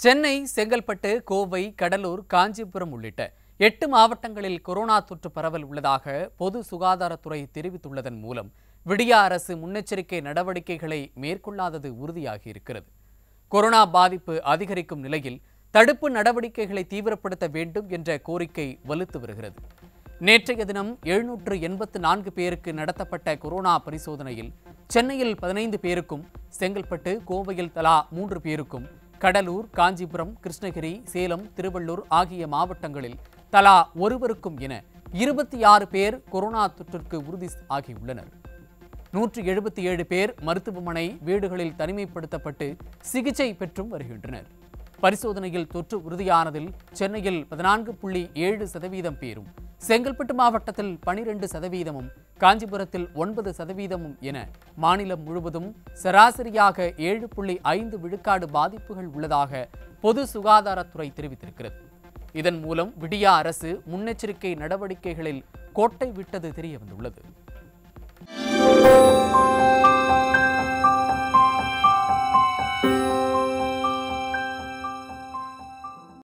சென்னை செங்கல்பட்டு கோவை கடலூர் காஞ்சிபுரம் உள்ளிட்ட எட்டு மாவட்டங்களில் கொரோனா தொற்று பரவல் உள்ளதாக பொது சுகாதாரத்துறை தெரிவித்துள்ளதன் மூலம் விடியா அரசு முன்னெச்சரிக்கை நடவடிக்கைகளை மேற்கொள்ளாதது உறுதியாகியிருக்கிறது கொரோனா பாதிப்பு அதிகரிக்கும் நிலையில் தடுப்பு நடவடிக்கைகளை தீவிரப்படுத்த வேண்டும் என்ற கோரிக்கை வலுத்து வருகிறது நேற்றைய தினம் எழுநூற்று எண்பத்து நான்கு பேருக்கு நடத்தப்பட்ட கொரோனா பரிசோதனையில் சென்னையில் பதினைந்து பேருக்கும் செங்கல்பட்டு கோவையில் தலா மூன்று பேருக்கும் கடலூர் காஞ்சிபுரம் கிருஷ்ணகிரி சேலம் திருவள்ளூர் ஆகிய மாவட்டங்களில் தலா ஒருவருக்கும் என இருபத்தி ஆறு பேர் கொரோனா தொற்றிற்கு உறுதி ஆகியுள்ளனர் நூற்று எழுபத்தி ஏழு பேர் மருத்துவமனை வீடுகளில் தனிமைப்படுத்தப்பட்டு சிகிச்சை பெற்றும் வருகின்றனர் பரிசோதனையில் தொற்று உறுதியானதில் சென்னையில் பதினான்கு புள்ளி ஏழு சதவீதம் பேரும் செங்கல்பட்டு மாவட்டத்தில் பனிரெண்டு சதவீதமும் காஞ்சிபுரத்தில் ஒன்பது சதவீதமும் என மாநிலம் முழுவதும் சராசரியாக ஏழு புள்ளி ஐந்து விழுக்காடு பாதிப்புகள் உள்ளதாக பொது சுகாதாரத்துறை தெரிவித்திருக்கிறது இதன் மூலம் விடியா அரசு முன்னெச்சரிக்கை நடவடிக்கைகளில் கோட்டை விட்டது தெரிய வந்துள்ளது